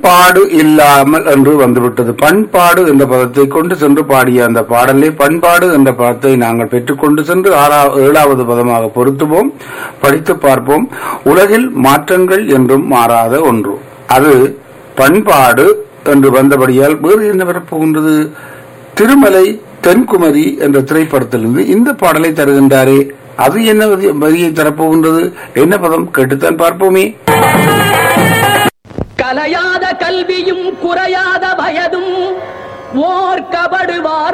பண்பாடு இல்லாமல் என்று வந்துவிட்டது பண்பாடு என்ற பதத்தை கொண்டு சென்று பாடிய அந்த பாடலே பண்பாடு என்ற பதத்தை நாங்கள் பெற்றுக்கொண்டு சென்று ஆறாவது ஏழாவது பதமாக பொருத்துவோம் படித்து பார்ப்போம் உலகில் மாற்றங்கள் என்றும் மாறாத ஒன்று அது பண்பாடு என்று வந்தபடியால் வேறு என்ன வரப்போகின்றது திருமலை தென்குமரி என்ற திரைப்படத்திலிருந்து இந்த பாடலை தருகின்றாரே அது என்ன வரி- வரியை தரப்போகின்றது என்ன பதம் கேட்டுத்தான் பார்ப்போமே கலையாத கல்வியும் குறையாத வயதும் ஓர் கபடுவார்